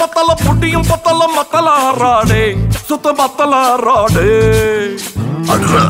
பத்தல புட்டியும் பத்தல மத்தல ஆறாடே சுத்த மத்தல ஆறாடே அடுறா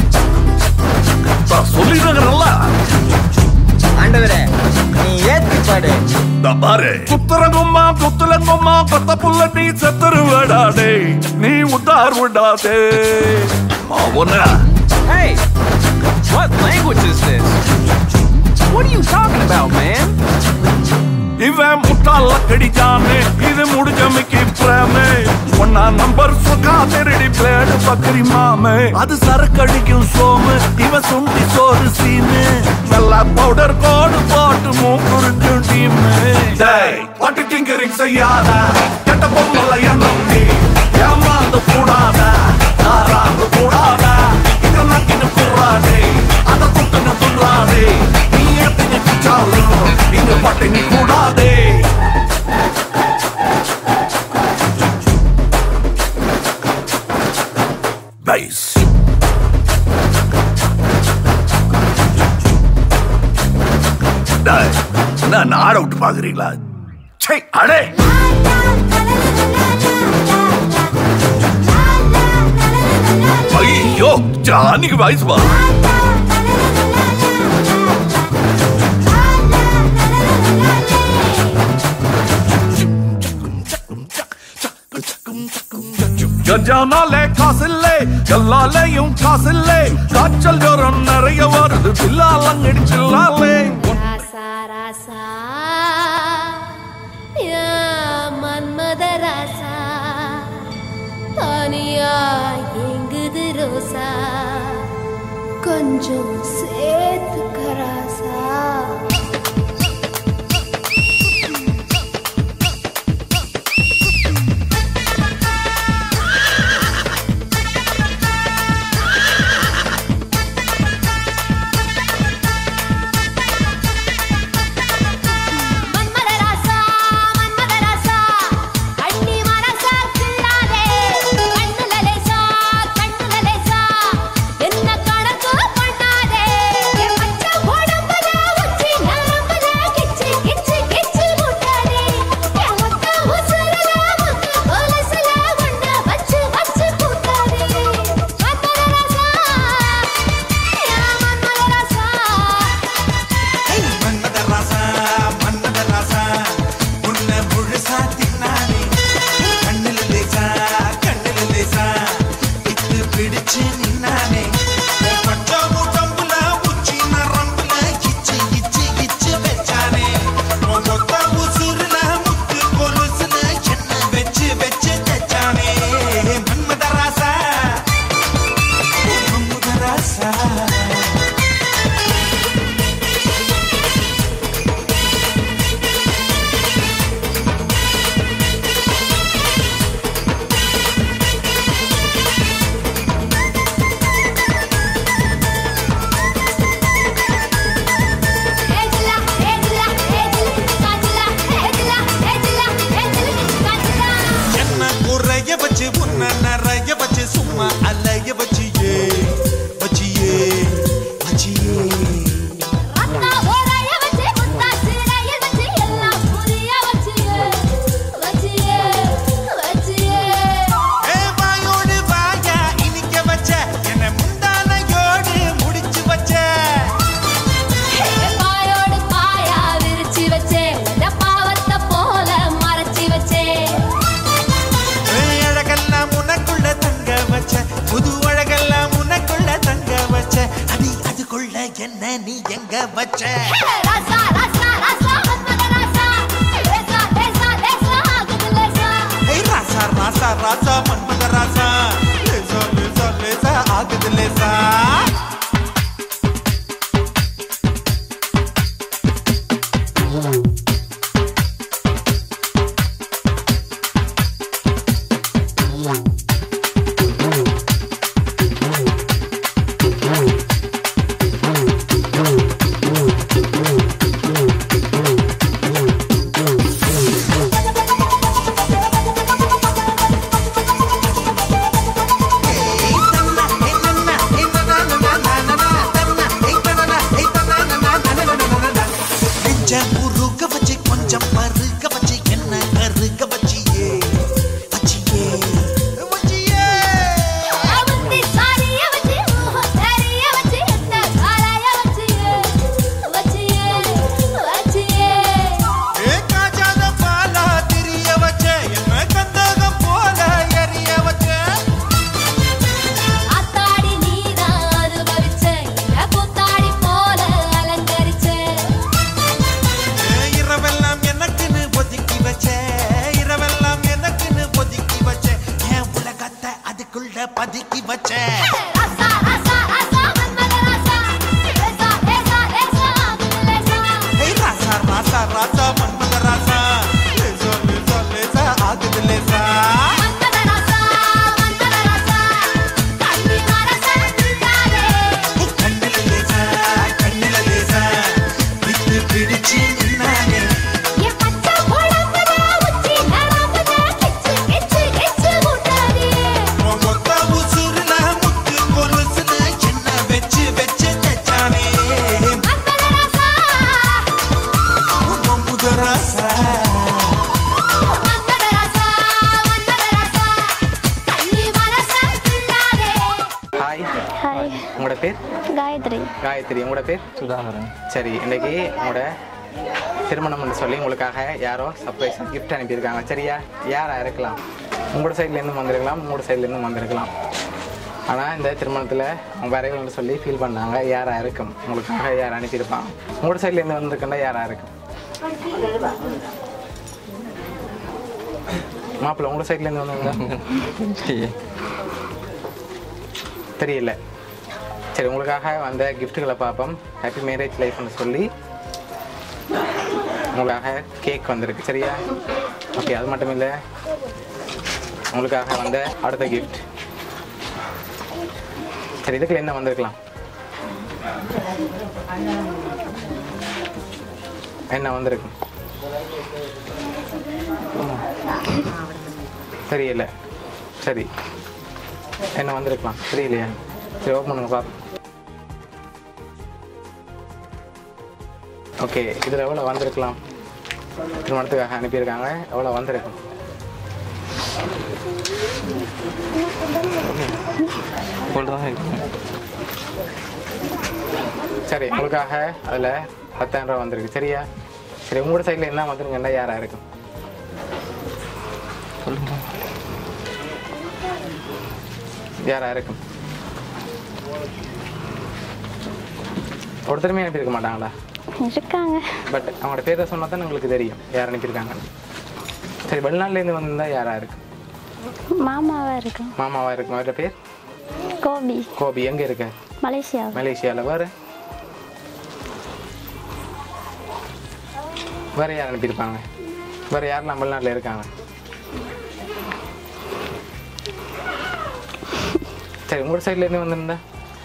நான் சொல்லிடுறேன்ல ஆண்டவரே நீ ஏத்தி பாடு நான் பாரு குத்துறங்கும்மா குத்துலங்கும்மா பத்த புள்ள நீ செத்துரு விடாதே நீ உத்தார் விடாதே அவன Hey, what language is this? What are you talking about, man? இவன் முட்டாள கடிச்சானே இது முடிஞ்ச மிக்கி பிரேமே ஒன்னா நம்பர் சுகா திருடி பிளேடு பக்கரி மாமே அது சரக்கடிக்கும் சோமு இவன் சுண்டி சோறு சீனு நல்லா பவுடர் கோடு போட்டு மூக்குறிஞ்சும் டீமு டேய் பட்டு டிங்கரிங் செய்யாத கெட்ட பொம்மல எண்ணம் நீ ஏமாந்து கூடாத ஆறாந்து கூடாத இத நக்கின்னு கூடாதே அத குட்டுன்னு துள்ளாதே நீ ஏத்தினு பிச்சாலும் இங்க பட்டினி கூடாதே Nice. டேய், என்ன நாட விட்டு பாக்குறீங்களா சே அடே ஐயோ ஜானிக்கு வயசு பா கஞ்சானாலே காசில்லே எல்லாலேயும் காசில்லே காய்ச்சல் ஜோரம் நிறைய வருது பில்லாலங்கடி சில்லாலே ராசா ராசா யா மன்மத ராசா தனியா எங்குது ரோசா கொஞ்சம் சேர்த்துக்க ராசா மன்மத ராசா மன்மத ராசா கண்ணி மனசா கிள்ளாதே கண்ணுல லேசா கண்ணுல லேசா என்ன கணக்கு பண்ணாதே என் பச்சை உடம்புல உச்சி நரம்புல கிச்சு கிச்சு கிச்சு முட்டாதே என் ஒத்த உசுருல முத்து கொலுசுல உன்னை வச்சு வச்சு பூட்டாதே மன்மத ராசா யா மன்மத ராசா மன்மத ராசா மன்மத ராசா உன்னை முழுசா தின்னானே கண்ணுல லேசா கண்ணுல லேசா இத்து பிடிச்சு நின்னானே பச்சை உடம்புல உச்சி நரம்புல இச்சு இச்சு இச்சு வச்சானே உன் மொத்த உசுருல முத்து கொலுசுல என்ன வச்சு வச்சு தச்சானே மன்மத ராசா மன்மத ராசா ஏஜ்லா ஏஜ்லா ஏஜ்லா காஜ்லா ஏஜ்லா ஏஜ்லா ஏஜ்லா காஜ்லா என்ன குறைய வச்சு உன்ன நிறைய வச்சு சும்மா அலைய வச்சியே வச்சியே வச்சியே ரத்தா ஓரைய வச்சு முத்தா சிறைய வச்சு எல்லாம் புரிய வச்சியே வச்சியே வச்சியே ஏ வாயோடு வாயா இனிக்க வச்ச என்ன முந்தானையோடு முடிச்சு வச்ச பாயோடு பாயா விரிச்சு வச்சே உன்னை பாவத்தை போல மறைச்சு வச்சே ஏ அழகெல்லாம் உனக்குள்ள தங்க வச்ச புது அழகெல்லாம் உனக்குள்ள தங்க வச்ச அடி அதுக்குள்ள என்ன நீ எங்க வச்ச ராசா ராசா ராசா மன்மத ராசா லேசா லேசா லேசா ஆகுது லேசா ஏய் ராசா ராசா ராசா மன்மத ராசா லேசா லேசா லேசா ஆகுது லேசா ஏய் தன்னா என்னன்னா என்னன்னா பதுக்கி வச்ச ராசா ராசா ராசா மன்மத ராசா லேசா லேசா லேசா ஆகுது லேசா ஏய் ராசா ராசா ராசா மன்மத ராசா லேசா லேசா லேசா ஆகுது லேசா மன்மத ராசா மன்மத ராசா கண்ணி மரச நின்றாரே உன் கண்ணுல லேசா கண்ணுல லேசா விட்டு பிடிச்சு நின்னானே ஏ பச்சை உடம்புல உச்சி நரம்புல கிச்சு கிச்சு கிச்சு ஊட்டாதே உன் மொத்த உசுருல முத்து கொலுசுல என்ன வச்சு வச்சு தச்சானே மன்மத ராசா உன் முத ராசா மன்மத ராசா மன்மத ராசா கண்ணி மரச நின்றாரே ஹாய் ஹாய் உங்களோட பேர் காயத்ரி காயத்ரி உங்களோட பேர் சுதாகரன் சரி இன்னைக்கு உங்களோட திருமணம்னு சொல்லி உங்களுக்காக யாரோ சர்ப்ரைஸ் gift அனுப்பியிருக்காங்க சரியா யாரா இருக்கலாம் உங்களோட சைட்லேருந்து வந்திருக்கலாம் உங்களோட சைட்லேருந்து வந்திருக்கலாம் ஆனால் இந்த திருமணத்தில் அவங்க வரைகள்னு சொல்லி ஃபீல் பண்ணாங்க யாரா இருக்கும் உங்களுக்காக யார் அனுப்பியிருப்பாங்க உங்களோட சைட்லேருந்து வந்திருக்கா யாரா இருக்கும் மாப்பிள்ளை உங்களோட சைட்லேருந்து வந்தவங்க தெரியல சரி உங்களுக்காக வந்த கிஃப்ட்டுகளை பார்ப்போம் ஹாப்பி மேரேஜ் லைஃப்னு சொல்லி உங்களுக்காக கேக் வந்திருக்கு சரியா ஓகே அது மட்டும் இல்லை உங்களுக்காக வந்த அடுத்த கிஃப்ட் சரி இதுக்குள்ள என்ன வந்திருக்கலாம் என்ன வந்திருக்கு தெரியல சரி என்ன வந்திருக்கலாம் தெரியலையா சரி ஓப்பன் பண்ணுங்க பார்ப்போம் ஓகே இதில் எவ்வளோ வந்திருக்கலாம் திருமணத்துக்காக அனுப்பியிருக்காங்க எவ்வளோ வந்திருக்கும் சரி உங்களுக்காக அதில் பத்தாயிரம் ரூபா வந்திருக்கு சரியா சரி உங்களோட சைடில் என்ன வந்துருங்கன்னா யாராக இருக்கும் யாரா இருக்கும் ஒருத்தருமே அனுப்பியிருக்க மாட்டாங்களா இருக்காங்க பட் அவங்களோட பேரை சொன்னா தான் உங்களுக்கு தெரியும் யார் அனுப்பியிருக்காங்கன்னு சரி வெளிநாட்டிலேருந்து வந்திருந்தா யாரா இருக்கு மாமாவா இருக்கும் மாமாவா இருக்கும் அவரோட பேர் கோபி கோபி எங்க இருக்க மலேசியா மலேசியாவில் வேறு வேற யார் அனுப்பியிருப்பாங்க வேற யாரெல்லாம் வெளிநாட்டில் இருக்காங்க சரி உங்களோட சைட்லேருந்து வந்திருந்தா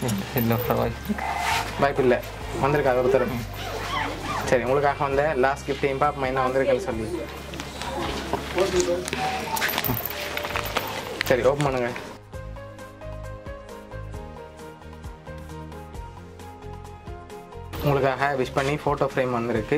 வாய்ப்பு இல்லை வந்திருக்காது ஒருத்தர் சரி உங்களுக்காக வந்த லாஸ்ட் கிஃப்டையும் பார்ப்போம் என்ன வந்திருக்குன்னு சொல்லி சரி ஓப்பன் பண்ணுங்க உங்களுக்காக விஷ் பண்ணி ஃபோட்டோ ஃப்ரேம் வந்திருக்கு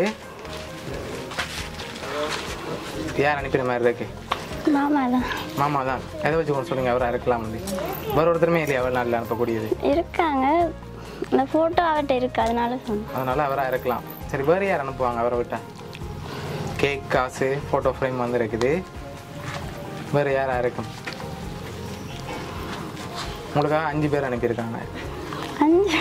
யார் அனுப்பின மாதிரி இருக்கு மாமா தான் மாமா தான் எதை வச்சு கொஞ்சம் சொல்லுங்க அவராக இருக்கலாம் வந்து வேற ஒருத்தருமே இல்லையா அவள் நாளில் அனுப்பக்கூடியது இருக்காங்க அந்த ஃபோட்டோ அவர்கிட்ட இருக்கு அதனால சொன்னேன் அதனால அவராக இருக்கலாம் சரி வேறு யார் அனுப்புவாங்க அவரை விட்டா கேக் காசு ஃபோட்டோ ஃப்ரேம் வந்து இருக்குது வேறு யாரா இருக்கும் உங்களுக்காக அஞ்சு பேர் அனுப்பியிருக்காங்க அஞ்சு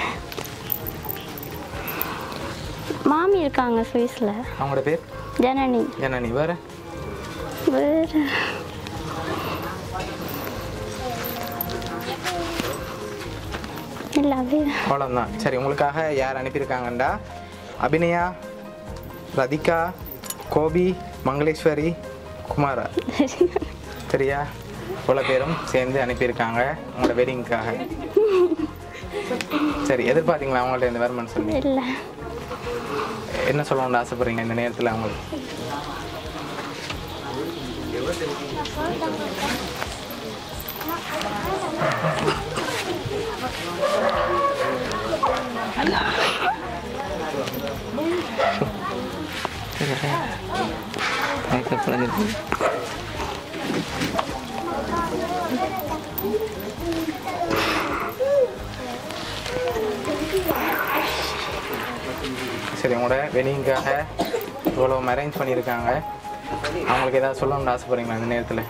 மாமி இருக்காங்க சுவிஸில் அவங்களோட பேர் ஜனனி என்ன நீ வேறு வேறு இல்லை அப்படியே அவ்வளோதான் சரி உங்களுக்காக யார் அனுப்பியிருக்காங்கண்டா அபிநயா ரதிகா கோபி மங்களேஸ்வரி குமாரா சரியா இவ்வளோ பேரும் சேர்ந்து அனுப்பியிருக்காங்க உங்களோட வெட்டிங்க்காக சரி எதிர்பார்த்தீங்களா அவங்கள்ட்ட இந்த வருமானம் சொல்லி இல்லை என்ன சொல்லணும்னு ஆசைப்படுறீங்க இந்த நேரத்தில் அவங்களுக்கு சரி உங்களோட வெட்டிங்காக இவ்வளோ அரேஞ்ச் பண்ணியிருக்காங்க அவங்களுக்கு ஏதாவது சொல்லணும்னு ஆசைப்படுறீங்களா இந்த நேரத்தில்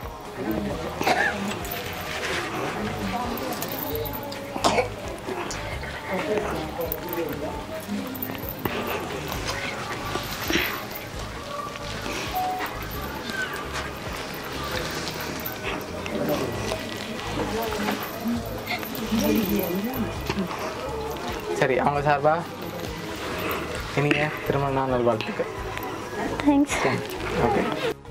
சரி அவங்க சார்பா இனிய திருமண நாள் நல்வாழ்த்துக்கள் தேங்க்ஸ் ஓகே